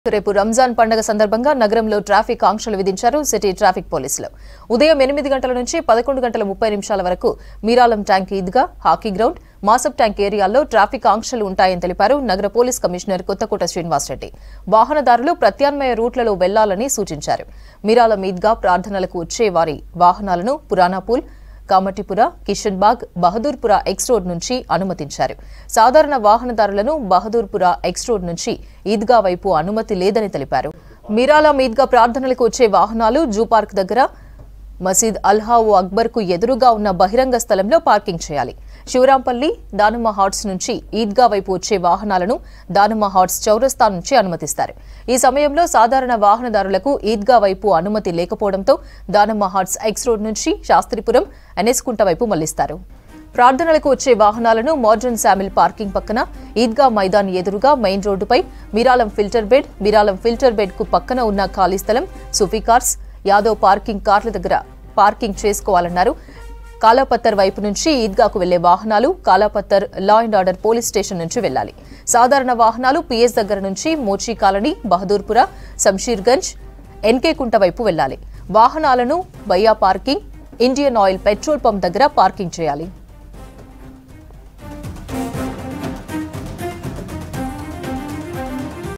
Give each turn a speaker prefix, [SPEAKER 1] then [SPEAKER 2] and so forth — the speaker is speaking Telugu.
[SPEAKER 1] రేపు రంజాన్ పండుగ సందర్భంగా నగరంలో ట్రాఫిక్ ఆంక్షలు విధించారు సిటీ ట్రాఫిక్ పోలీసులు ఉదయం ఎనిమిది గంటల నుంచి పదకొండు గంటల ముప్పై నిమిషాల వరకు Miralam tank Eidgah hockey ground Masab tank ఏరియాల్లో ట్రాఫిక్ ఆంక్షలు ఉంటాయని తెలిపారు నగర పోలీస్ కమిషనర్ కొత్తకోట శ్రీనివాసరెడ్డి వాహనదారులు ప్రత్యామ్నాయ రూట్లలో వెళ్లాలని సూచించారు మీరాలం ఈద్గా ప్రార్థనలకు వచ్చే వారి వాహనాలను పురాణాపూల్ కామటిపుర కిషన్ బాగ్ బహదూర్పుర ఎక్స్ రోడ్ నుంచి అనుమతించారు సాధారణ వాహనదారులను బహదూర్పుర ఎక్స్ రోడ్ నుంచి ఈద్గా వైపు అనుమతి లేదని తెలిపారు మీరాలా ఈద్గా ప్రార్థనలకు వచ్చే వాహనాలు జూ పార్క్ దగ్గర మసీద్ అల్హావు అక్బర్ కు ఎదురుగా ఉన్న బహిరంగ స్థలంలో పార్కింగ్ చేయాలి శివరాంపల్లి దానమ్మ హాట్స్ నుంచి ఈద్గా వైపు వచ్చే వాహనాలను దానమ్మ హాట్స్ చౌరస్తా నుంచి అనుమతిస్తారు ఈ సమయంలో సాధారణ వాహనదారులకు ఈద్గా వైపు అనుమతి లేకపోవడంతో దానమ్మ హాట్స్ ఎక్స్ రోడ్ నుంచి శాస్త్రిపురం ఎన్ఎస్కుంట వైపు మళ్లిస్తారు ప్రార్థనలకు వచ్చే వాహనాలను మోడ్రన్ శామిల్ పార్కింగ్ పక్కన ఈద్గా మైదాన్ ఎదురుగా మెయిన్ రోడ్డుపై Miralam filter bed Miralam filter bed కు పక్కన ఉన్న ఖాళీ స్థలం సుఫీ కార్స్ యాదవ్ పార్కింగ్ కార్ల దగ్గర పార్కింగ్ చేసుకోవాలన్నారు కాలాపత్తర్ వైపు నుంచి ఈద్గాకు వెళ్లే వాహనాలు Kalapathar law and order police station నుంచి వెళ్లాలి సాధారణ వాహనాలు పిఎస్ దగ్గర నుంచి మోచీ కాలనీ బహదూర్పుర శంషీర్గంజ్ ఎన్కే కుంట వైపు వెళ్లాలి వాహనాలను బయ్యా parking Indian oil petrol pump దగ్గర పార్కింగ్ చేయాలి